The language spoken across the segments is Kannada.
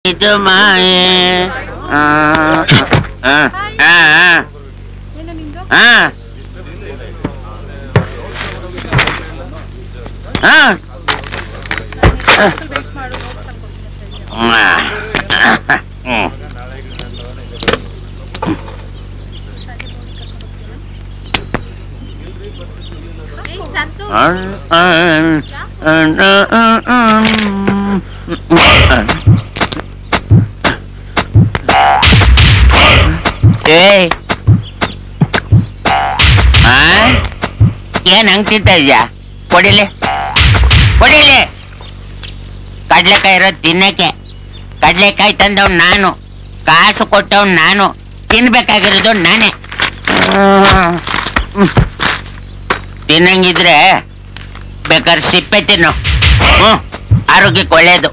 ಇದು ಮಾಯೆ ಆ, ಆ, ಆ, ಆ, ಆ. ಆ. ಹ್ಮ್. ಏಯ್ ಆ? ಏನ್ ಹಂಗ್ ತಿಂತ ಇದ್ಯಾ ಕೊಡಿಲಿ ಕೊಡಿಲಿ ಕಡ್ಲೆಕಾಯಿ ಇರೋದ್ ತಿನ್ನಕ್ಕೆ ಕಡ್ಲೆಕಾಯಿ ತಂದವ್ ನಾನು ಕಾಸು ಕೊಟ್ಟವ್ ನಾನು ತಿನ್ಬೇಕಾಗಿರೋದು ನಾನೇ ಹ್ಮ್. ತಿನ್ನಂಗಿದ್ರೆ ಬೇಕಾದ್ರೆ ಸಿಪ್ಪೆ ತಿನ್ನು ಹ್ಮ್ ಆರೋಗ್ಯಕ್ಕೆ ಒಳ್ಳೇದು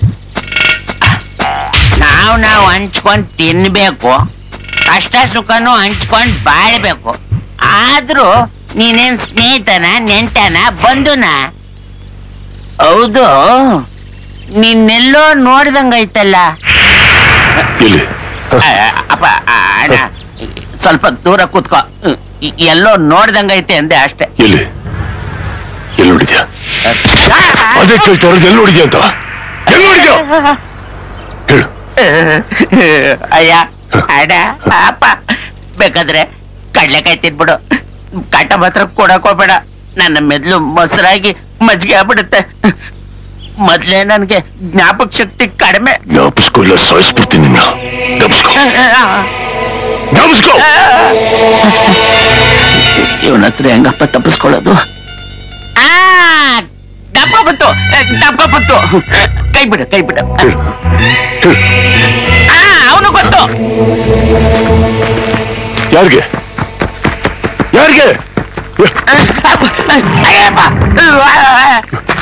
ನಾವು ನಾವು ಹಂಚ್ಕೊಂಡ್ ತಿನ್ಬೇಕು ಕಷ್ಟ ಸುಖನೂ ಹಂಚ್ಕೊಂಡ್ ಬಾಳ್ಬೇಕು ಆದ್ರೂ ನೀನೇನ್ ಸ್ನೇಹಿತನ ನೆಂಟನ ಬಂಧುನ ಹೌದು ನಿನ್ನೆಲ್ಲೋ ನೋಡ್ದಂಗೈತಲ್ಲ ಎಲ್ಲಿ ಆ, ಅಪ್ಪ ಆ, ಅಣ್ಣ ಸ್ವಲ್ಪ ದೂರ ಕೂತ್ಕೋ ಇ- ಎಲ್ಲೋ ನೋಡ್ದಂಗೈತೆ ಅಂದೆ ಅಷ್ಟೇ ಎಲ್ಲಿ ಎಲ್ಲಿ ನೋಡಿದ್ಯಾ ಅದೇ ಕೇಳ್ತಾ ಇರೋದು ಎಲ್ಲಿ ನೋಡಿದ್ಯಾ ಅಂತ ಎಲ್ಲಿ ನೋಡಿದ್ಯಾ ಹೇಳು ಅಯ್ಯ ಅಡ ಅಪ್ಪ ಬೇಕಾದ್ರೆ ಕಡ್ಲೆಕಾಯಿ ತಿನ್ಬಿಡು ಕಾಟ ಮಾತ್ರ ಕೊಡಕ್ ಹೋಗ್ಬೇಡ ನನ್ನ ಮೆದ್ಲು ಮೊಸರಾಗಿ ಮಜ್ಜಿಗೆ ಆಗ್ಬಿಡುತ್ತೆ ಮೊದ್ಲೇ ನನ್ಗೆ ಜ್ಞಾಪಕ ಶಕ್ತಿ ಕಡಿಮೆ ಜ್ಞಾಪಿಸ್ಕೊ ಇಲ್ಲ ಸಾಯಿಸ್ಬಿಡ್ತೀನಿ ನಿನ್ನ ಜ್ಞಾಪಿಸ್ಕೊ ಜ್ಞಾಪಿಸ್ಕೊ ಇವನ ಹತ್ರ ಹೆಂಗಪ್ಪ ತಪ್ಪಿಸ್ಕೊಳ್ಳೋದು ಆ ದಪ್ಪ ಬಂತು ದಪ್ಪ ಬಂತು ಕೈ ಬಿಡು ಕೈ ಬಿಡು ಹೇಳು ಹೇಳು ಆ ಅವನು ಗೊತ್ತು ಯಾರಿಗೆ ಯಾರಿಗೆ ಅಯ್ಯಪ್ಪ